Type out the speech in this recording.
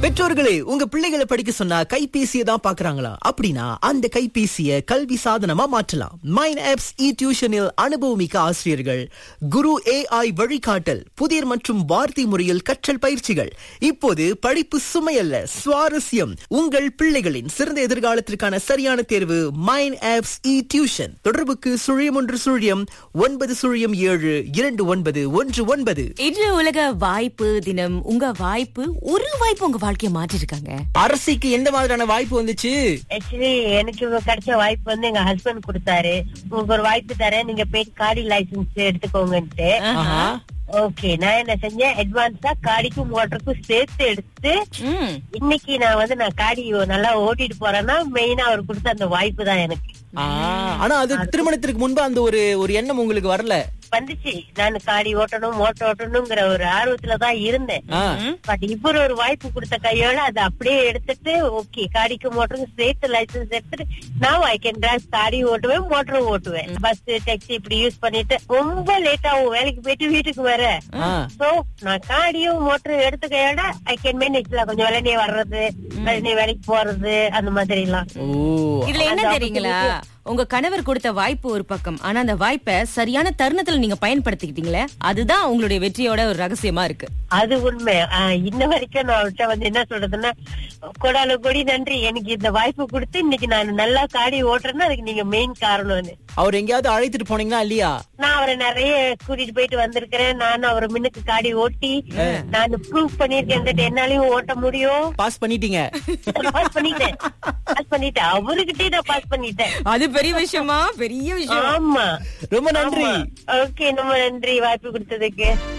பெற்றோர்களே உங்க பிள்ளைகளை படிக்க சொன்னா கைபேசியை தான் பாக்குறாங்களா அப்படின்னா அந்த கைபேசியை கல்வி சாதனமா மாற்றலாம் மைன் ஆப்ஸ் இ டியூஷனில் அனுபவமிக்க ஆசிரியர்கள் குரு ஏஐ வழிகாட்டல் புதிர் மற்றும் வார்த்தை முறையில் கற்றல் பயிற்சிகள் இப்போது படிப்பு சுமையல்ல சுவாரஸ்யம் உங்கள் பிள்ளைகளின் சிறந்த எதிர்காலத்திற்கான சரியான தேர்வு மைன் ஆப்ஸ் இ டியூஷன் தொடர்புக்கு சுழியம் ஒன்று சுழியம் ஒன்பது சுழியம் ஏழு இரண்டு ஒன்பது ஒன்று ஒன்பது இன்று உலக வாய்ப்பு தினம் உங்க வாய்ப்பு ஒரு வாய்ப்பு உங்க வாழ்க்கைய மாற்றி இருக்காங்க அரசிக்கு எந்த மாதிரியான வாய்ப்பு வந்துச்சு ஆக்சுவலி எனக்கு இப்ப கிடைச்ச வாய்ப்பு வந்து எங்க ஹஸ்பண்ட் கொடுத்தாரு உங்களுக்கு ஒரு வாய்ப்பு தரேன் நீங்க போய் காடி லைசன்ஸ் எடுத்துக்கோங்கன்ட்டு ஆஹா. ஓகே நான் என்ன செஞ்சேன் அட்வான்ஸா காடிக்கும் மோட்டருக்கும் சேர்த்து எடுத்து ம். இன்னைக்கு நான் வந்து நான் காடி நல்லா ஓட்டிட்டு போறேன்னா மெயினா அவர் கொடுத்த அந்த வாய்ப்பு தான் எனக்கு ஆ, ஆனா அது திருமணத்திற்கு முன்பு அந்த ஒரு ஒரு எண்ணம் உங்களுக்கு வரல வந்துச்சு நான் காடி ஓட்டணும் மோட்டர் ஓட்டணுங்கிற ஒரு ஆர்வத்துல தான் இருந்தேன் ஆ. பட் இவர் ஒரு வாய்ப்பு கொடுத்த கையோட அதை அப்படியே எடுத்துட்டு ஓகே காடிக்கு மோட்டருக்கு சேர்த்து லைசன்ஸ் எடுத்துட்டு நான் ஐ கேன் டிரைவ் காடி ஓட்டுவேன் மோட்டரும் ஓட்டுவேன் பஸ் டாக்ஸி இப்படி யூஸ் பண்ணிட்டு ரொம்ப லேட் ஆகும் வேலைக்கு போயிட்டு வீட்டுக்கு வர ஆ. சோ நான் காடியும் மோட்டரும் எடுத்த கையோட ஐ கேன் மேனேஜ்ல கொஞ்சம் வேலையே வர்றது வேலையே வேலைக்கு போறது அந்த மாதிரி எல்லாம் ஓ இதுல என்ன அந்த தெரியுங்களா உங்க கணவர் கொடுத்த வாய்ப்பு ஒரு பக்கம் ஆனா அந்த வாய்ப்பை சரியான தருணத்துல நீங்க பயன்படுத்திக்கிட்டீங்களே அதுதான் உங்களுடைய வெற்றியோட ஒரு ரகசியமா இருக்கு அது உண்மை ஆஹ் இன்ன வரைக்கும் நான் அவர்கிட்ட வந்து என்ன சொல்றதுன்னா கொடால கொடி நன்றி எனக்கு இந்த வாய்ப்பு கொடுத்து இன்னைக்கு நான் நல்லா காடி ஓட்டுறேன்னா அதுக்கு நீங்க மெயின் காரணம்னு அவர் எங்கேயாவது அழைத்துட்டு போனீங்களா இல்லையா நான் அவரை நிறைய கூட்டிட்டு போயிட்டு வந்திருக்கிறேன் நானும் அவர் முன்னுக்கு காடி ஓட்டி நான் ப்ரூவ் பண்ணிருக்கேன் என்னாலையும் ஓட்ட முடியும் பாஸ் பண்ணிட்டீங்க பாஸ் பண்ணிட்டேன் பாஸ் பண்ணிட்டேன் அவருகிட்டே நான் பாஸ் பண்ணிட்டேன் அது பெரிய விஷயமா பெரிய விஷயம் ஆமா ரொம்ப நன்றி ஓகே ரொம்ப நன்றி வாய்ப்பு கொடுத்ததுக்கு